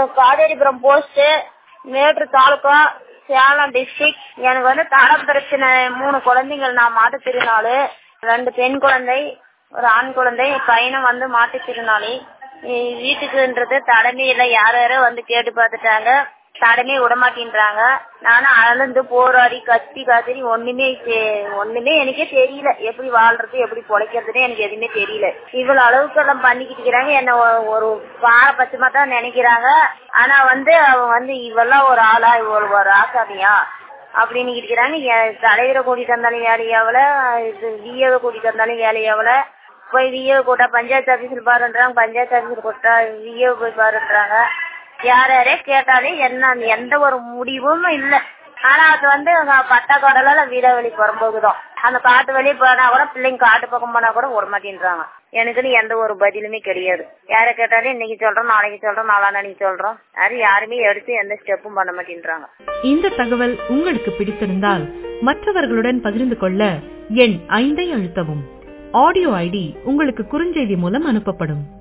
Kaveripuram post Mettur taluka Salem district எனக்கு வந்து தர பிரச்சனை மூணு குழந்தைங்கள் நான் மாற்றுத்திறனாளி ரெண்டு பெண் குழந்தை ஒரு ஆண் குழந்தை பையனும் வந்து மாற்றுத்திறனாளி இ- வீட்டுக்குன்றது தடமையில யார் யாரோ வந்து கேட்டு பார்த்துட்டாங்க தடமே விடமாட்டேன்றாங்க நானும் அழுந்து போராடி கத்தி கத்திரி ஒண்ணுமே தெ- ஒண்ணுமே எனக்கே தெரியல எப்படி வாழ்றது எப்படி பொழைக்கிறதுன்னு எனக்கு எதுவுமே தெரியல இவ்வளவு அளவுக்கு எல்லாம் பண்ணிக்கிட்டு இருக்கிறாங்க என்ன ஒ- ஒரு பாரபட்சமா தான் நினைக்கிறாங்க ஆனா வந்து அவங்க வந்து இவெல்லாம் ஒரு ஆளா இவ்வளவு ஒரு ஆசாமியா அப்படின்னு இருக்கிறாங்க என் தலைவரை கூட்டிட்டு வந்தாலும் வேலையாவல இது விஏவை கூட்டிட்டு வந்தாலும் வேலையாவல போய் விஏ கூட்டா பஞ்சாயத்து ஆபீஸ்ல பாருன்றாங்க பஞ்சாயத்து ஆபீஸ்ல கூட்டா விஏ போய் பாருன்றாங்க யார் யாரே கேட்டாலே என்ன எந்த ஒரு முடிவும் இல்ல ஆனா அது வந்து பட்டா கடலால வீரவெளி புறம்போகுதான் அந்த காட்டு வெளியே போனா கூட பிள்ளைங்க காட்டு பக்கம் போனா கூட விட மாட்டேன்றாங்க எனக்குன்னு எந்த ஒரு பதிலுமே கிடையாது யாரை கேட்டாலும் இன்னைக்கு சொல்றோம் நாளைக்கு சொல்றோம் நாளா நாளைக்கு சொல்றோம் அது யாருமே எடுத்து எந்த ஸ்டெப்பும் பண்ண மாட்டேன்றாங்க இந்த தகவல் உங்களுக்கு பிடித்திருந்தால் மற்றவர்களுடன் பகிர்ந்து கொள்ள எண் ஐந்தை அழுத்தவும் ஆடியோ ஐடி உங்களுக்கு குறுஞ்செய்தி மூலம் அனுப்பப்படும்